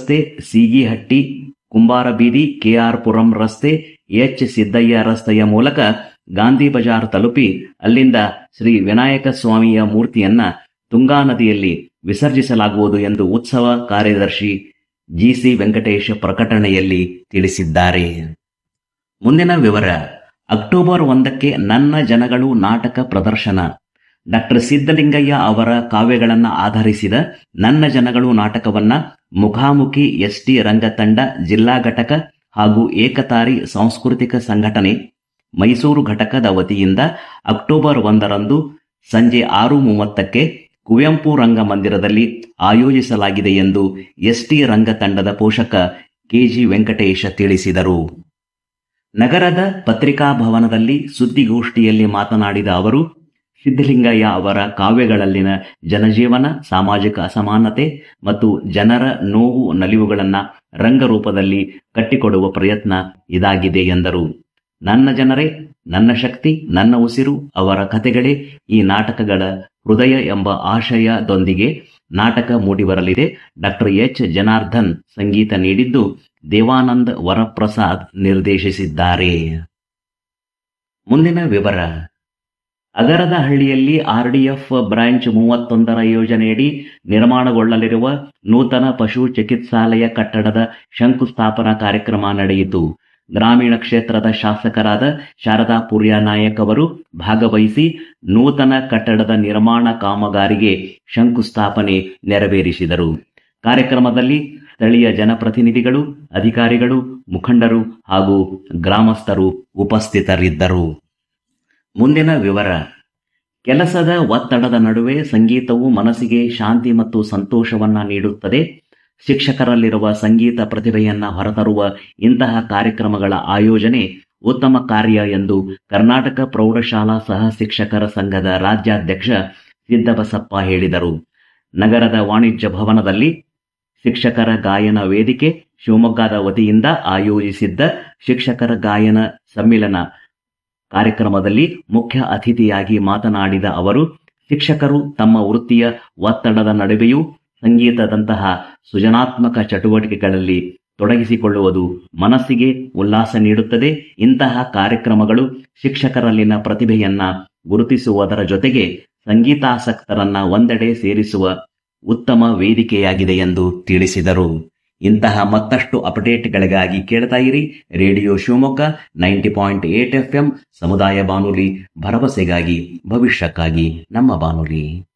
ರಸ್ತೆ ಸೀಗಿಹಟ್ಟಿ ಕುಂಬಾರಬೀದಿ ಕೆಆರ್ ಪುರಂ ರಸ್ತೆ ಎಚ್ ಸಿದ್ದಯ್ಯ ರಸ್ತೆಯ ಮೂಲಕ ಗಾಂಧಿ ಬಜಾರ್ ತಲುಪಿ ಅಲ್ಲಿಂದ ಶ್ರೀ ವಿನಾಯಕ ಸ್ವಾಮಿಯ ಮೂರ್ತಿಯನ್ನ ತುಂಗಾ ನದಿಯಲ್ಲಿ ವಿಸರ್ಜಿಸಲಾಗುವುದು ಎಂದು ಉತ್ಸವ ಕಾರ್ಯದರ್ಶಿ ಜಿಸಿ ವೆಂಕಟೇಶ್ ಪ್ರಕಟಣೆಯಲ್ಲಿ ತಿಳಿಸಿದ್ದಾರೆ ಮುಂದಿನ ವಿವರ ಅಕ್ಟೋಬರ್ ಒಂದಕ್ಕೆ ನನ್ನ ಜನಗಳು ನಾಟಕ ಪ್ರದರ್ಶನ ಡಾಕ್ಟರ್ ಸಿದ್ದಲಿಂಗಯ್ಯ ಅವರ ಕಾವ್ಯಗಳನ್ನು ಆಧರಿಸಿದ ನನ್ನ ಜನಗಳು ನಾಟಕವನ್ನ ಮುಖಾಮುಖಿ ಎಸ್ಟಿ ರಂಗತಂಡ ಜಿಲ್ಲಾ ಘಟಕ ಹಾಗೂ ಏಕತಾರಿ ಸಾಂಸ್ಕೃತಿಕ ಸಂಘಟನೆ ಮೈಸೂರು ಘಟಕದ ವತಿಯಿಂದ ಅಕ್ಟೋಬರ್ ಒಂದರಂದು ಸಂಜೆ ಆರು ಮೂವತ್ತಕ್ಕೆ ಕುವೆಂಪು ರಂಗಮಂದಿರದಲ್ಲಿ ಆಯೋಜಿಸಲಾಗಿದೆ ಎಂದು ಎಸ್ಟಿ ರಂಗತಂಡದ ಪೋಷಕ ಕೆಜಿ ವೆಂಕಟೇಶ ತಿಳಿಸಿದರು ನಗರದ ಪತ್ರಿಕಾ ಭವನದಲ್ಲಿ ಸುದ್ದಿಗೋಷ್ಠಿಯಲ್ಲಿ ಮಾತನಾಡಿದ ಅವರು ಸಿದ್ದಲಿಂಗಯ್ಯ ಅವರ ಕಾವ್ಯಗಳಲ್ಲಿನ ಜನಜೀವನ ಸಾಮಾಜಿಕ ಅಸಮಾನತೆ ಮತ್ತು ಜನರ ನೋವು ನಲಿವುಗಳನ್ನು ರಂಗರೂಪದಲ್ಲಿ ಕಟ್ಟಿಕೊಡುವ ಪ್ರಯತ್ನ ಇದಾಗಿದೆ ಎಂದರು ನನ್ನ ಜನರೇ ನನ್ನ ಶಕ್ತಿ ನನ್ನ ಉಸಿರು ಅವರ ಕಥೆಗಳೇ ಈ ನಾಟಕಗಳ ಹೃದಯ ಎಂಬ ಆಶಯದೊಂದಿಗೆ ನಾಟಕ ಮೂಡಿಬರಲಿದೆ ಡಾಕ್ಟರ್ ಎಚ್ ಜನಾರ್ದನ್ ಸಂಗೀತ ನೀಡಿದ್ದು ದೇವಾನಂದ್ ವರಪ್ರಸಾದ್ ನಿರ್ದೇಶಿಸಿದ್ದಾರೆ ಮುಂದಿನ ವಿವರ ಅಗರದ ಹಳ್ಳಿಯಲ್ಲಿ ಆರ್ಡಿಎಫ್ ಬ್ರಾಂಚ್ ಮೂವತ್ತೊಂದರ ಯೋಜನೆಯಡಿ ನಿರ್ಮಾಣಗೊಳ್ಳಲಿರುವ ನೂತನ ಪಶು ಚಿಕಿತ್ಸಾಲಯ ಕಟ್ಟಡದ ಶಂಕುಸ್ಥಾಪನಾ ಕಾರ್ಯಕ್ರಮ ನಡೆಯಿತು ಗ್ರಾಮೀಣ ಕ್ಷೇತ್ರದ ಶಾಸಕರಾದ ಶಾರದಾ ಪುರ್ಯ ನಾಯಕ್ ಅವರು ಭಾಗವಹಿಸಿ ನೂತನ ಕಟ್ಟಡದ ನಿರ್ಮಾಣ ಕಾಮಗಾರಿಗೆ ಶಂಕುಸ್ಥಾಪನೆ ನೆರವೇರಿಸಿದರು ಕಾರ್ಯಕ್ರಮದಲ್ಲಿ ಸ್ಥಳೀಯ ಜನಪ್ರತಿನಿಧಿಗಳು ಅಧಿಕಾರಿಗಳು ಮುಖಂಡರು ಹಾಗೂ ಗ್ರಾಮಸ್ಥರು ಉಪಸ್ಥಿತರಿದ್ದರು ಮುಂದಿನ ವಿವರ ಕೆಲಸದ ಒತ್ತಡದ ನಡುವೆ ಸಂಗೀತವು ಮನಸ್ಸಿಗೆ ಶಾಂತಿ ಮತ್ತು ಸಂತೋಷವನ್ನ ನೀಡುತ್ತದೆ ಶಿಕ್ಷಕರಲ್ಲಿರುವ ಸಂಗೀತ ಪ್ರತಿಭೆಯನ್ನ ಹೊರತರುವ ಇಂತಹ ಕಾರ್ಯಕ್ರಮಗಳ ಆಯೋಜನೆ ಉತ್ತಮ ಕಾರ್ಯ ಎಂದು ಕರ್ನಾಟಕ ಪ್ರೌಢಶಾಲಾ ಸಹ ಶಿಕ್ಷಕರ ಸಂಘದ ರಾಜ್ಯಾಧ್ಯಕ್ಷ ಸಿದ್ದಬಸಪ್ಪ ಹೇಳಿದರು ನಗರದ ವಾಣಿಜ್ಯ ಭವನದಲ್ಲಿ ಶಿಕ್ಷಕರ ಗಾಯನ ವೇದಿಕೆ ಶಿವಮೊಗ್ಗದ ವತಿಯಿಂದ ಆಯೋಜಿಸಿದ್ದ ಶಿಕ್ಷಕರ ಗಾಯನ ಸಮ್ಮಿಲನ ಕಾರ್ಯಕ್ರಮದಲ್ಲಿ ಮುಖ್ಯ ಅತಿಥಿಯಾಗಿ ಮಾತನಾಡಿದ ಅವರು ಶಿಕ್ಷಕರು ತಮ್ಮ ವೃತ್ತಿಯ ಒತ್ತಡದ ನಡುವೆಯೂ ಸಂಗೀತದಂತಹ ಸೃಜನಾತ್ಮಕ ಚಟುವಟಿಕೆಗಳಲ್ಲಿ ತೊಡಗಿಸಿಕೊಳ್ಳುವುದು ಮನಸ್ಸಿಗೆ ಉಲ್ಲಾಸ ನೀಡುತ್ತದೆ ಇಂತಹ ಕಾರ್ಯಕ್ರಮಗಳು ಶಿಕ್ಷಕರಲ್ಲಿನ ಪ್ರತಿಭೆಯನ್ನ ಗುರುತಿಸುವುದರ ಜೊತೆಗೆ ಸಂಗೀತಾಸಕ್ತರನ್ನ ಒಂದೆಡೆ ಸೇರಿಸುವ ಉತ್ತಮ ವೇದಿಕೆಯಾಗಿದೆ ಎಂದು ತಿಳಿಸಿದರು ಇಂತಹ ಮತ್ತಷ್ಟು ಅಪ್ಡೇಟ್ಗಳಿಗಾಗಿ ಕೇಳ್ತಾ ಇರಿ radio Shivamogga ninety point eight F M ಸಮುದಾಯ ಬಾನುಲಿ ಭರವಸೆಗಾಗಿ ಭವಿಷ್ಯಕ್ಕಾಗಿ ನಮ್ಮ ಬಾನುಲಿ